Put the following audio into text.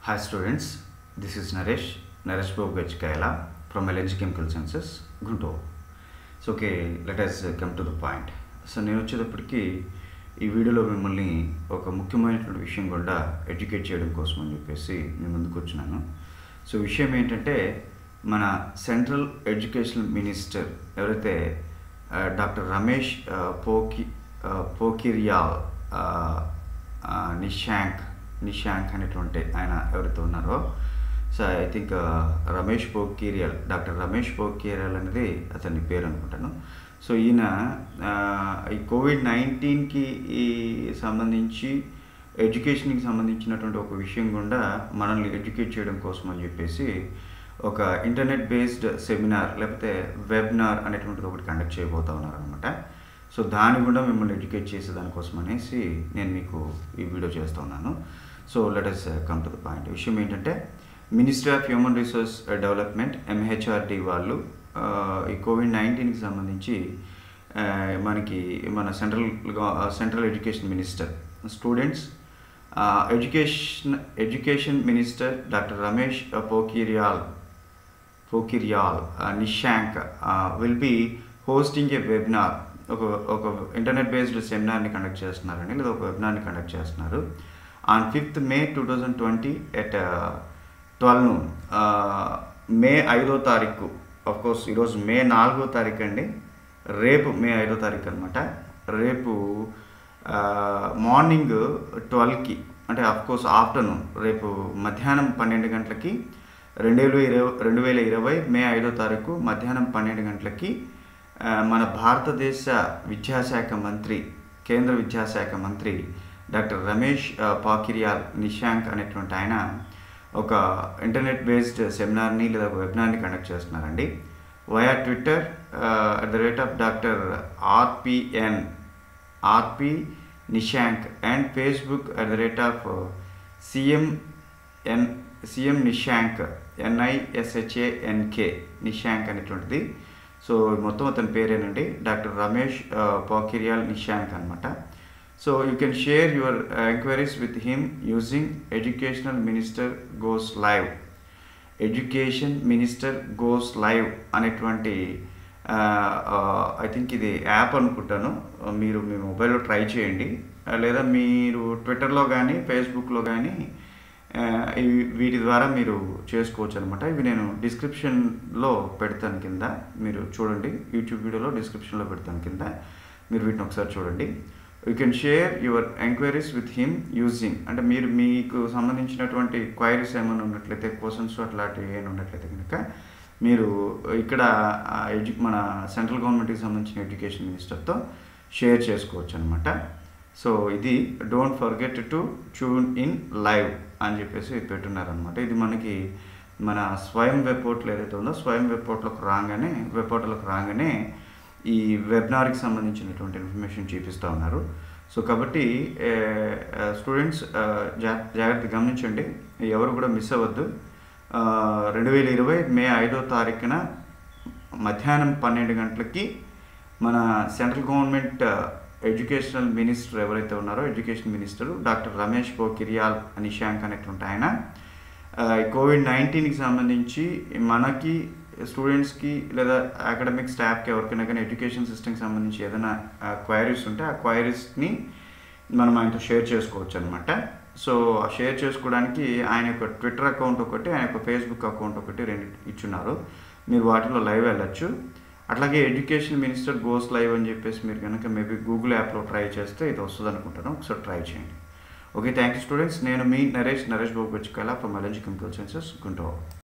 Hi students, this is Naresh, Naresh Babu Gachkaila from LNG Chemical Sciences, Guntur. So okay let us come to the point so నేను వచ్చేటప్పటికి ఈ వీడియోలో మిమ్మల్ని ఒక ముఖ్యమైనటువంటి విషయం కూడా ఎడ్యుకేట్ చేయడం కోసం అని చెప్పేసి నేను ముందుకు వచ్చినాను సో విషయం ఏంటంటే మన సెంట్రల్ ఎడ్యుకేషన్ మినిస్టర్ ఎవరైతే ఆ, డాక్టర్ రమేష్ ఆ, పోకి ఆ, పోకిరియాల్ ఆ, ఆ, నిశాంక్ నిశాంక్ అనేటువంటి ఆయన ఎవరైతే ఉన్నారో so I think Ramesh Pokhriyal doctor Ramesh Pokhriyal అనేది అతని పేరు అనుకుంటాను సో ఈయన ఆ, ఈ కోవిడ్ నైన్టీన్కి ఈ సంబంధించి ఎడ్యుకేషన్కి సంబంధించినటువంటి ఒక విషయం గుండా మనల్ని ఎడ్యుకేట్ చేయడం కోసం అని చెప్పేసి ఒక ఇంటర్నెట్ బేస్డ్ సెమినార్ లేకపోతే వెబినార్ అనేటువంటిది ఒకటి కండక్ట్ చేయబోతా ఉన్నారనమాట సో దాని గుండా మిమ్మల్ని ఎడ్యుకేట్ చేసే దానికోసం అనేసి నేను మీకు ఈ వీడియో చేస్తూ ఉన్నాను so let us come to the point విషయం ఏంటంటే ministry of human resource development MHRD వాళ్ళు ఆ, ఈ కోవిడ్ నైన్టీన్కి సంబంధించి ఆ, మనకి మన central central education minister students education education minister doctor Ramesh Pokhriyal Pokhriyal Nishank will be hosting a webinar ఒక ఒక ఇంటర్నెట్ బేస్డ్ సెమినార్ని కండక్ట్ చేస్తున్నారండి లేదా ఒక వెబినార్ని కండక్ట్ చేస్తున్నారు on fifth May two thousand twenty at twelve noon May ఐదో తారీఖు కోర్స్ ఈరోజు మే నాలుగో తారీఖు అండి రేపు మే ఐదో తారీఖు అనమాట రేపు మార్నింగ్ ట్వెల్వ్కి అంటే కోర్స్ ఆఫ్టర్నూన్ రేపు మధ్యాహ్నం పన్నెండు గంటలకి రెండు వేల ఇరవై రెండు వేల ఇరవై మే ఐదో తారీఖు మధ్యాహ్నం పన్నెండు గంటలకి ఆ, మన భారతదేశ విద్యాశాఖ మంత్రి కేంద్ర విద్యాశాఖ మంత్రి డాక్టర్ రమేష్ ఆ, పాకిరియాల్ నిశాంక్ అనేటువంటి ఆయన ఒక ఇంటర్నెట్ బేస్డ్ సెమినార్ని లేదా ఒక వెబినార్ని కండక్ట్ చేస్తున్నారండి via Twitter at the rate of doctor RPN RP Nishank and Facebook at the rate of CM N CM Nishank ఎన్ఐఎస్హెచ్ఏఎన్కే Nishank అనేటువంటిది సో మొత్తం అతని పేరేనండి డాక్టర్ రమేష్ పాకిరియాల్ నిశాంక్ అనమాట so you can share your enquiries with him using educational minister goes live education minister goes live అనేటువంటి I think ఇది app అనుకుంటాను మీరు మీ మొబైల్లో try చేయండి ఆ, లేదా మీరు ట్విట్టర్లో కానీ ఫేస్బుక్లో కానీ ఆ, ఇవి వీటి ద్వారా మీరు చేసుకోవచ్చు అనమాట ఇవి నేను డిస్క్రిప్షన్లో పెడతాను కింద మీరు చూడండి యూట్యూబ్ వీడియోలో డిస్క్రిప్షన్లో పెడతాను కింద మీరు వీటిని ఒకసారి చూడండి you can share your enquiries with him using అంటే మీరు మీకు సంబంధించినటువంటి క్వైరీస్ ఏమైనా ఉన్నట్లయితే క్వశ్చన్స్ అట్లాంటివి ఏమైనా ఉన్నట్లయితే కనుక మీరు ఇక్కడ ఆ, ఎడ్యు మన సెంట్రల్ గవర్నమెంట్కి సంబంధించిన ఎడ్యుకేషన్ మినిస్టర్తో షేర్ చేసుకోవచ్చు అనమాట సో ఇది don't forget to tune in live అని చెప్పేసి పెట్టున్నారనమాట ఇది మనకి మన స్వయం వెబ్ పోర్టల్ ఏదైతే ఉందో స్వయం వెబ్ పోర్టల్కి రాగానే వెబ్ పోర్టల్కి రాగానే ఈ వెబినార్కి సంబంధించినటువంటి ఇన్ఫర్మేషన్ చూపిస్తూ ఉన్నారు సో కాబట్టి స్టూడెంట్స్ జాగ్రత్త గమనించండి ఎవరు కూడా మిస్ అవ్వద్దు రెండు వేల ఇరవై మే ఐదో తారీఖున మధ్యాహ్నం పన్నెండు గంటలకి మన సెంట్రల్ గవర్నమెంట్ ఎడ్యుకేషనల్ మినిస్టర్ ఎవరైతే ఉన్నారో education minister doctor Ramesh Pokhriyal Nishank అనేటువంటి ఆయన ఆ, ఈ కోవిడ్ నైన్టీన్కి సంబంధించి మనకి స్టూడెంట్స్కి లేదా అకాడమిక్ స్టాఫ్కి ఎవరికైనా కానీ ఎడ్యుకేషన్ సిస్టమ్కి సంబంధించి ఏదైనా క్వైరీస్ ఉంటే ఆ క్వైరీస్ని మనం ఆయనతో షేర్ చేసుకోవచ్చు అనమాట సో ఆ షేర్ చేసుకోవడానికి ఆయన యొక్క ట్విట్టర్ అకౌంట్ ఒకటి ఆయన యొక్క ఫేస్బుక్ అకౌంట్ ఒకటి రెండు ఇచ్చున్నారు మీరు వాటిలో లైవ్ వెళ్ళచ్చు అట్లాగే ఎడ్యుకేషన్ మినిస్టర్ గోస్ లైవ్ అని చెప్పేసి మీరు కనుక మేబీ గూగుల్ యాప్లో ట్రై చేస్తే ఇది వస్తుంది అనుకుంటాను ఒకసారి ట్రై చేయండి ఓకే థ్యాంక్ యూ స్టూడెంట్స్ నేను మీ Naresh Naresh Babu Gachikala from LNG chemical sciences Guntur